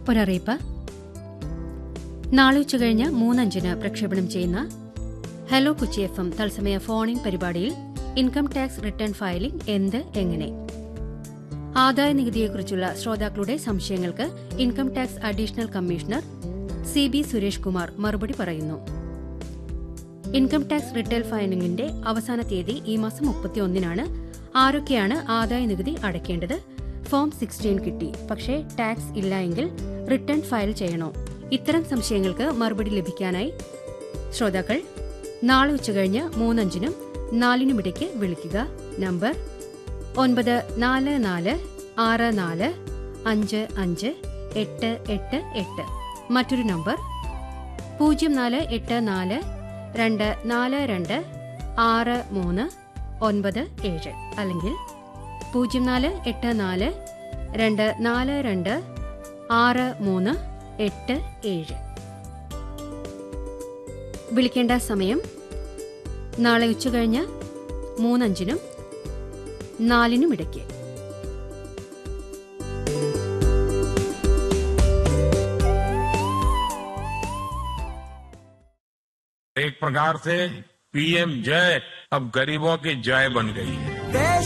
ഒരറിയിപ്പ് നാളെ ഉച്ചകഴിഞ്ഞ് മൂന്നഞ്ചിന് പ്രക്ഷേപണം ചെയ്യുന്ന ഹലോ കൊച്ചി എഫ് എം തത്സമയ ഫോണിൻ പരിപാടിയിൽ ഇൻകം ടാക്സ് റിട്ടേൺ ഫയലിംഗ് എന്ത് എങ്ങനെ ആദായ നികുതിയെക്കുറിച്ചുള്ള ശ്രോതാക്കളുടെ സംശയങ്ങൾക്ക് income tax additional commissioner C B Suresh Kumar മറുപടി പറയുന്നു ഇൻകം ടാക്സ് റിട്ടേൺ ഫയലിംഗിന്റെ അവസാന തീയതി ഈ മാസം മുപ്പത്തിയൊന്നിനാണ് ആരൊക്കെയാണ് ആദായ നികുതി അടയ്ക്കേണ്ടത് ഫോം സിക്സ്റ്റീൻ കിട്ടി പക്ഷേ ടാക്സ് ഇല്ല എങ്കിൽ റിട്ടേൺ ഫയൽ ചെയ്യണോ ഇത്തരം സംശയങ്ങൾക്ക് മറുപടി ലഭിക്കാനായി ശ്രോതാക്കൾ നാളെ ഉച്ചകഴിഞ്ഞ് മൂന്നഞ്ചിനും നാലിനുമിടയ്ക്ക് വിളിക്കുക നമ്പർ ഒൻപത് നാല് നാല് ആറ് നാല് അഞ്ച് അഞ്ച് എട്ട് എട്ട് എട്ട് മറ്റൊരു നമ്പർ പൂജ്യം നാല് എട്ട് നാല് രണ്ട് നാല് രണ്ട് ആറ് മൂന്ന് ഒൻപത് ഏഴ് അല്ലെങ്കിൽ പൂജ്യം നാല് എട്ട് നാല് രണ്ട് നാല് രണ്ട് ആറ് മൂന്ന് എട്ട് ഏഴ് വിളിക്കേണ്ട സമയം നാളെ ഉച്ചകഴിഞ്ഞ് മൂന്നഞ്ചിനും നാലിനും ഇടയ്ക്ക് एक प्रकार से पीएम जय अब गरीबों की जय बन गई है